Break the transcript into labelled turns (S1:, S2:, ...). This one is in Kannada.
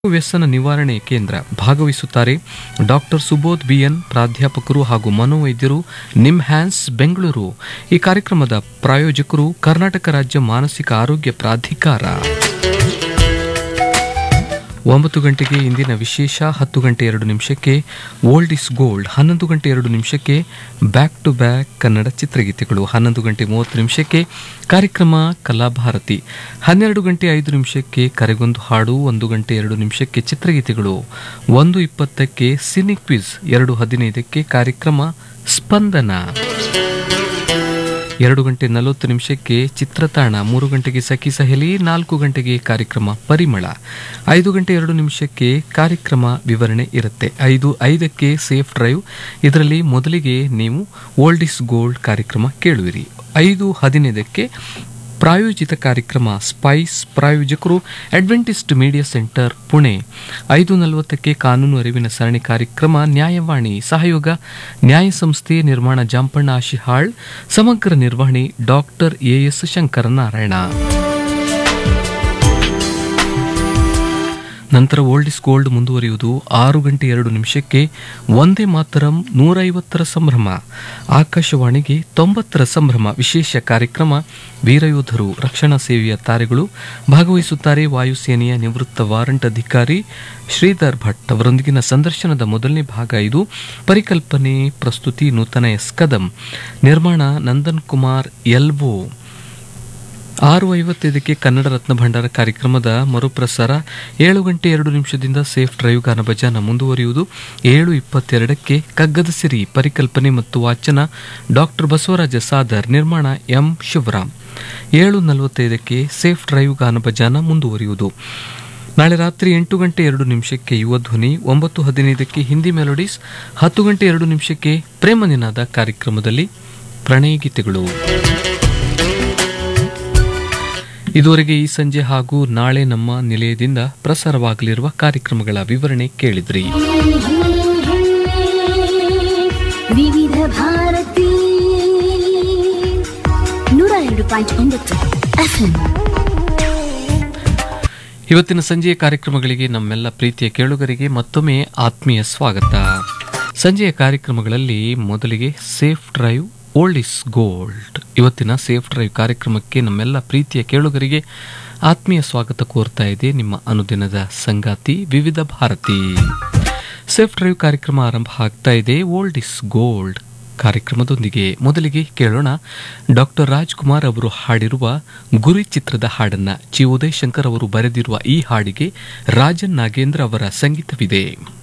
S1: ವ್ಯಸನ ನಿವಾರಣೆ ಕೇಂದ್ರ ಭಾಗವಹಿಸುತ್ತಾರೆ ಡಾಕ್ಟರ್ ಸುಬೋಧ್ ಬಿಎನ್ ಪ್ರಾಧ್ಯಾಪಕರು ಹಾಗೂ ಮನೋವೈದ್ಯರು ನಿಮ್ಹ್ಯಾನ್ಸ್ ಬೆಂಗಳೂರು ಈ ಕಾರ್ಯಕ್ರಮದ ಪ್ರಾಯೋಜಕರು ಕರ್ನಾಟಕ ರಾಜ್ಯ ಮಾನಸಿಕ ಆರೋಗ್ಯ ಪ್ರಾಧಿಕಾರ ಒಂಬತ್ತು ಗಂಟೆಗೆ ಇಂದಿನ ವಿಶೇಷ ಹತ್ತು ಗಂಟೆ ಎರಡು ನಿಮಿಷಕ್ಕೆ ಓಲ್ಡ್ ಇಸ್ ಗೋಲ್ಡ್ ಹನ್ನೊಂದು ಗಂಟೆ ಎರಡು ನಿಮಿಷಕ್ಕೆ ಬ್ಯಾಕ್ ಟು ಬ್ಯಾಕ್ ಕನ್ನಡ ಚಿತ್ರಗೀತೆಗಳು ಹನ್ನೊಂದು ಗಂಟೆ ಮೂವತ್ತು ನಿಮಿಷಕ್ಕೆ ಕಾರ್ಯಕ್ರಮ ಕಲಾಭಾರತಿ ಹನ್ನೆರಡು ಗಂಟೆ ಐದು ನಿಮಿಷಕ್ಕೆ ಕರೆಗೊಂದು ಹಾಡು ಒಂದು ಗಂಟೆ ಎರಡು ನಿಮಿಷಕ್ಕೆ ಚಿತ್ರಗೀತೆಗಳು ಒಂದು ಇಪ್ಪತ್ತಕ್ಕೆ ಸಿನಿ ಕ್ವಿಜ್ ಎರಡು ಹದಿನೈದಕ್ಕೆ ಕಾರ್ಯಕ್ರಮ ಸ್ಪಂದನ ಎರಡು ಗಂಟೆ ನಲವತ್ತು ನಿಮಿಷಕ್ಕೆ ಚಿತ್ರತಾಣ ಮೂರು ಗಂಟೆಗೆ ಸಖಿ ಸಹೆಲಿ ನಾಲ್ಕು ಗಂಟೆಗೆ ಕಾರ್ಯಕ್ರಮ ಪರಿಮಳ ಐದು ಗಂಟೆ ಎರಡು ನಿಮಿಷಕ್ಕೆ ಕಾರ್ಯಕ್ರಮ ವಿವರಣೆ ಇರುತ್ತೆ ಐದು ಐದಕ್ಕೆ ಸೇಫ್ ಡ್ರೈವ್ ಇದರಲ್ಲಿ ಮೊದಲಿಗೆ ನೀವು ಓಲ್ಡ್ ಇಸ್ ಗೋಲ್ಡ್ ಕಾರ್ಯಕ್ರಮ ಕೇಳುವಿರಿ ಐದು ಹದಿನೈದಕ್ಕೆ ಪ್ರಾಯೋಜಿತ ಕಾರ್ಯಕ್ರಮ ಸ್ಪೈಸ್ ಪ್ರಾಯೋಜಕರು ಅಡ್ವೆಂಟಿಸ್ಟ್ ಮೀಡಿಯಾ ಸೆಂಟರ್ ಪುಣೆ ಐದು ನಲವತ್ತಕ್ಕೆ ಕಾನೂನು ಅರಿವಿನ ಸರಣಿ ಕಾರ್ಯಕ್ರಮ ನ್ಯಾಯವಾಣಿ ಸಹಯೋಗ ನ್ಯಾಯ ಸಂಸ್ಥೆ ನಿರ್ಮಾಣ ಜಾಂಪಣ್ಣ ಆಶಿಹಾಳ್ ಸಮಗ್ರ ನಿರ್ವಹಣೆ ಡಾಕ್ಟರ್ ಎಎಸ್ ಶಂಕರನಾರಾಯಣ ನಂತರ ಓಲ್ಡ್ ಇಸ್ ಗೋಲ್ಡ್ ಮುಂದುವರಿಯುವುದು ಆರು ಗಂಟೆ ಎರಡು ನಿಮಿಷಕ್ಕೆ ಒಂದೇ ಮಾತರಂ ನೂರೈವತ್ತರ ಸಂಭ್ರಮ ಆಕಾಶವಾಣಿಗೆ ತೊಂಬತ್ತರ ಸಂಭ್ರಮ ವಿಶೇಷ ಕಾರ್ಯಕ್ರಮ ವೀರಯೋಧರು ರಕ್ಷಣಾ ಸೇವೆಯ ತಾರೆಗಳು ಭಾಗವಹಿಸುತ್ತಾರೆ ವಾಯುಸೇನೆಯ ನಿವೃತ್ತ ವಾರಂಟ್ ಅಧಿಕಾರಿ ಶ್ರೀಧರ್ ಭಟ್ ಅವರೊಂದಿಗಿನ ಸಂದರ್ಶನದ ಮೊದಲನೇ ಭಾಗ ಇದು ಪರಿಕಲ್ಪನೆ ಪ್ರಸ್ತುತಿ ನೂತನ ಎಸ್ ಕದಂ ನಿರ್ಮಾಣ ನಂದನ್ ಕುಮಾರ್ ಎಲ್ಬೋ ಆರು ಐವತ್ತೈದಕ್ಕೆ ಕನ್ನಡ ರತ್ನ ಭಂಡಾರ ಕಾರ್ಯಕ್ರಮದ ಮರುಪ್ರಸಾರ ಏಳು ಗಂಟೆ ಎರಡು ನಿಮಿಷದಿಂದ ಸೇಫ್ ಡ್ರೈವ್ ಗಾನ ಭಜನ ಮುಂದುವರಿಯುವುದು ಏಳು ಇಪ್ಪತ್ತೆರಡಕ್ಕೆ ಕಗ್ಗದ ಸಿರಿ ಪರಿಕಲ್ಪನೆ ಮತ್ತು ವಾಚನ ಡಾಕ್ಟರ್ ಬಸವರಾಜ ಸಾದರ್ ನಿರ್ಮಾಣ ಎಂ ಶಿವರಾಮ್ ಏಳು ನಲವತ್ತೈದಕ್ಕೆ ಸೇಫ್ ಡ್ರೈವ್ ಗಾನ ಭಜನ ಮುಂದುವರಿಯುವುದು ನಾಳೆ ರಾತ್ರಿ ಎಂಟು ಗಂಟೆ ಎರಡು ನಿಮಿಷಕ್ಕೆ ಯುವ ಧ್ವನಿ ಒಂಬತ್ತು ಹದಿನೈದಕ್ಕೆ ಹಿಂದಿ ಮೆಲೋಡೀಸ್ ಹತ್ತು ಗಂಟೆ ಎರಡು ನಿಮಿಷಕ್ಕೆ ಪ್ರೇಮ ನಿನಾದ ಕಾರ್ಯಕ್ರಮದಲ್ಲಿ ಪ್ರಣಯ ಗೀತೆಗಳು ಇದುವರೆಗೆ ಈ ಸಂಜೆ ಹಾಗೂ ನಾಳೆ ನಮ್ಮ ನಿಲಯದಿಂದ ಪ್ರಸಾರವಾಗಲಿರುವ ಕಾರ್ಯಕ್ರಮಗಳ ವಿವರಣೆ ಕೇಳಿದ್ರಿ
S2: ವಿವಿಧ ಭಾರತಿ ನೂರ ಎರಡು ಪಾಯಿಂಟ್ ಒಂಬತ್ತು ಎಫ್ಎಂ
S1: ಇವತ್ತಿನ ಸಂಜೆಯ ಕಾರ್ಯಕ್ರಮಗಳಿಗೆ ನಮ್ಮೆಲ್ಲ ಪ್ರೀತಿಯ ಕೇಳುಗರಿಗೆ ಮತ್ತೊಮ್ಮೆ ಆತ್ಮೀಯ ಸ್ವಾಗತ ಸಂಜೆಯ ಕಾರ್ಯಕ್ರಮಗಳಲ್ಲಿ ಮೊದಲಿಗೆ safe drive old is gold ಇವತ್ತಿನ ಸೇಫ್ ಡ್ರೈವ್ ಕಾರ್ಯಕ್ರಮಕ್ಕೆ ನಮ್ಮೆಲ್ಲ ಪ್ರೀತಿಯ ಕೇಳುಗರಿಗೆ ಆತ್ಮೀಯ ಸ್ವಾಗತ ಕೋರ್ತಾ ಇದೆ ನಿಮ್ಮ ಅನುದಿನದ ಸಂಗಾತಿ ವಿವಿಧ ಭಾರತಿ ಸೇಫ್ ಡ್ರೈವ್ ಕಾರ್ಯಕ್ರಮ ಆರಂಭ ಆಗ್ತಾ ಇದೆ ಓಲ್ಡ್ ಇಸ್ ಗೋಲ್ಡ್ ಕಾರ್ಯಕ್ರಮದೊಂದಿಗೆ ಮೊದಲಿಗೆ ಕೇಳೋಣ ಡಾಕ್ಟರ್ ರಾಜ್ಕುಮಾರ್ ಅವರು ಹಾಡಿರುವ ಗುರಿ ಚಿತ್ರದ ಹಾಡನ್ನ ಚಿ ಉದಯ್ ಶಂಕರ್ ಅವರು ಬರೆದಿರುವ ಈ ಹಾಡಿಗೆ ರಾಜನ್ ನಾಗೇಂದ್ರ ಅವರ ಸಂಗೀತವಿದೆ